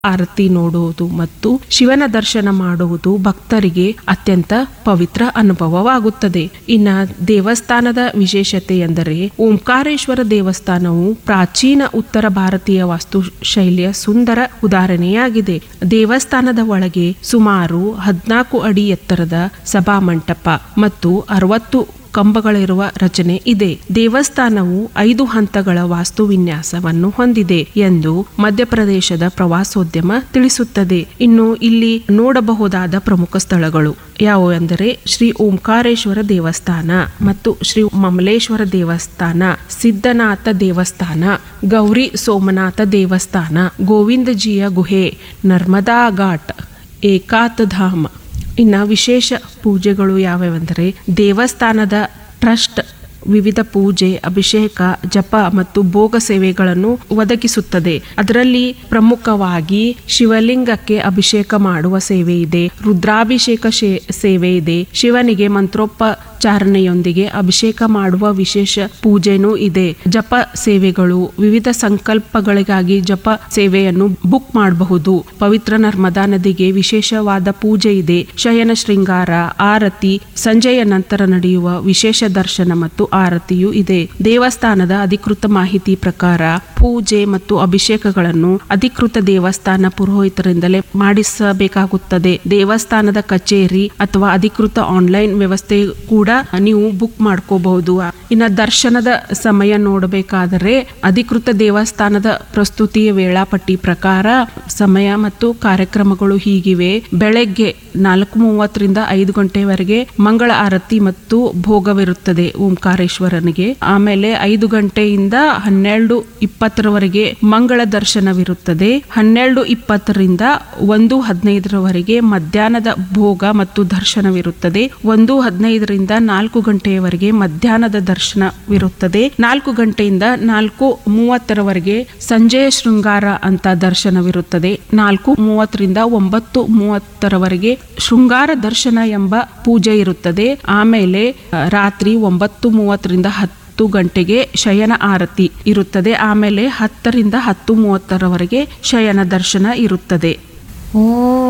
ಆರತಿ ನೋಡುವುದು ಮತ್ತು ಶಿವನ ದರ್ಶನ ಮಾಡುವುದು ಭಕ್ತರಿಗೆ ಅತ್ಯಂತ ಪವಿತ್ರ ಅನುಭವವಾಗುತ್ತದೆ ಇನ್ನ ದೇವಸ್ಥಾನದ ವಿಶೇಷತೆ ಎಂದರೆ ಓಂಕಾರೇಶ್ವರ ದೇವಸ್ಥಾನವು ಪ್ರಾಚೀನ ಉತ್ತರ ಭಾರತೀಯ ವಾಸ್ತುಶೈಲಿಯ ಸುಂದರ ಉದಾಹರಣೆಯಾಗಿದೆ ದೇವಸ್ಥಾನದ ಒಳಗೆ ಸುಮಾರು ಹದಿನಾಲ್ಕು ಅಡಿ ಎತ್ತರದ ಸಭಾಮಂಟಪ ಮತ್ತು ಅರವತ್ತು ಕಂಬಗಳಿರುವ ರಚನೆ ಇದೆ ದೇವಸ್ಥಾನವು ಐದು ಹಂತಗಳ ವಾಸ್ತುವಿನ್ಯಾಸವನ್ನು ಹೊಂದಿದೆ ಎಂದು ಮಧ್ಯಪ್ರದೇಶದ ಪ್ರವಾಸೋದ್ಯಮ ತಿಳಿಸುತ್ತದೆ ಇನ್ನು ಇಲ್ಲಿ ನೋಡಬಹುದಾದ ಪ್ರಮುಖ ಸ್ಥಳಗಳು ಯಾವುವು ಎಂದರೆ ಶ್ರೀ ಓಂಕಾರೇಶ್ವರ ದೇವಸ್ಥಾನ ಮತ್ತು ಶ್ರೀ ಮಮಲೇಶ್ವರ ದೇವಸ್ಥಾನ ಸಿದ್ಧನಾಥ ದೇವಸ್ಥಾನ ಗೌರಿ ಸೋಮನಾಥ ದೇವಸ್ಥಾನ ಗೋವಿಂದಜಿಯ ಗುಹೆ ನರ್ಮದಾ ಘಾಟ್ ಏಕಾತ್ ಧಾಮ ಇನ್ನು ವಿಶೇಷ ಪೂಜೆಗಳು ಯಾವ್ಯಾವೆಂದರೆ ದೇವಸ್ಥಾನದ ಟ್ರಸ್ಟ್ ವಿವಿಧ ಪೂಜೆ ಅಭಿಷೇಕ ಜಪ ಮತ್ತು ಭೋಗ ಸೇವೆಗಳನ್ನು ಒದಗಿಸುತ್ತದೆ ಅದರಲ್ಲಿ ಪ್ರಮುಖವಾಗಿ ಶಿವಲಿಂಗಕ್ಕೆ ಅಭಿಷೇಕ ಮಾಡುವ ಸೇವೆ ಇದೆ ರುದ್ರಾಭಿಷೇಕ ಶೇ- ಸೇವೆ ಇದೆ ಶಿವನಿಗೆ ಮಂತ್ರೋಪಚಾರಣೆಯೊಂದಿಗೆ ಅಭಿಷೇಕ ಮಾಡುವ ವಿಶೇಷ ಪೂಜೆನೂ ಇದೆ ಜಪ ಸೇವೆಗಳು ವಿವಿಧ ಸಂಕಲ್ಪಗಳಿಗಾಗಿ ಜಪ ಸೇವೆಯನ್ನು ಬುಕ್ ಮಾಡಬಹುದು ಪವಿತ್ರ ನರ್ಮದಾ ನದಿಗೆ ವಿಶೇಷವಾದ ಪೂಜೆ ಇದೆ ಶಯನ ಶೃಂಗಾರ ಆರತಿ ಸಂಜೆಯ ನಂತರ ನಡೆಯುವ ವಿಶೇಷ ದರ್ಶನ ಮತ್ತು ಆರತಿಯೂ ಇದೆ ದೇವಸ್ಥಾನದ ಅಧಿಕೃತ ಮಾಹಿತಿ ಪ್ರಕಾರ ಪೂಜೆ ಮತ್ತು ಅಭಿಷೇಕಗಳನ್ನು ಅಧಿಕೃತ ದೇವಸ್ಥಾನ ಪುರೋಹಿತರಿಂದಲೇ ಮಾಡಿಸಬೇಕಾಗುತ್ತದೆ ದೇವಸ್ಥಾನದ ಕಚೇರಿ ಅಥವಾ ಅಧಿಕೃತ ಆನ್ಲೈನ್ ವ್ಯವಸ್ಥೆ ಕೂಡ ನೀವು ಬುಕ್ ಮಾಡ್ಕೋಬಹುದು ಇನ್ನು ದರ್ಶನದ ಸಮಯ ನೋಡಬೇಕಾದರೆ ಅಧಿಕೃತ ದೇವಸ್ಥಾನದ ಪ್ರಸ್ತುತಿಯ ವೇಳಾಪಟ್ಟಿ ಪ್ರಕಾರ ಸಮಯ ಮತ್ತು ಕಾರ್ಯಕ್ರಮಗಳು ಹೀಗಿವೆ ಬೆಳಗ್ಗೆ ನಾಲ್ಕು ಮೂವತ್ತರಿಂದ ಐದು ಗಂಟೆವರೆಗೆ ಮಂಗಳ ಆರತಿ ಮತ್ತು ಭೋಗವಿರುತ್ತದೆ ಓಂಕಾರೇಶ್ವರನಿಗೆ ಆಮೇಲೆ ಐದು ಗಂಟೆಯಿಂದ ಹನ್ನೆರಡು ಇಪ್ಪತ್ತರವರೆಗೆ ಮಂಗಳ ದರ್ಶನವಿರುತ್ತದೆ ಹನ್ನೆರಡು ಇಪ್ಪತ್ತರಿಂದ ಒಂದು ಹದಿನೈದರವರೆಗೆ ಮಧ್ಯಾಹ್ನದ ಭೋಗ ಮತ್ತು ದರ್ಶನವಿರುತ್ತದೆ ಒಂದು ಹದಿನೈದರಿಂದ ನಾಲ್ಕು ಗಂಟೆಯವರೆಗೆ ಮಧ್ಯಾಹ್ನದ ದರ್ಶನವಿರುತ್ತದೆ ನಾಲ್ಕು ಗಂಟೆಯಿಂದ ನಾಲ್ಕು ಮೂವತ್ತರವರೆಗೆ ಸಂಜೆಯ ಶೃಂಗಾರ ಅಂತ ದರ್ಶನವಿರುತ್ತದೆ ನಾಲ್ಕು ಮೂವತ್ತರಿಂದ ಒಂಬತ್ತು ಮೂವತ್ತರವರೆಗೆ ಶೃಂಗಾರ ದರ್ಶನ ಎಂಬ ಪೂಜೆ ಇರುತ್ತದೆ ಆಮೇಲೆ ಆ, ರಾತ್ರಿ ಒಂಬತ್ತು ಮೂವತ್ತರಿಂದ ಹತ್ತು ಗಂಟೆಗೆ ಶಯನ ಆರತಿ ಇರುತ್ತದೆ ಆಮೇಲೆ ಹತ್ತರಿಂದ ಹತ್ತು ಮೂವತ್ತರವರೆಗೆ ಶಯನ ದರ್ಶನ ಇರುತ್ತದೆ ಓ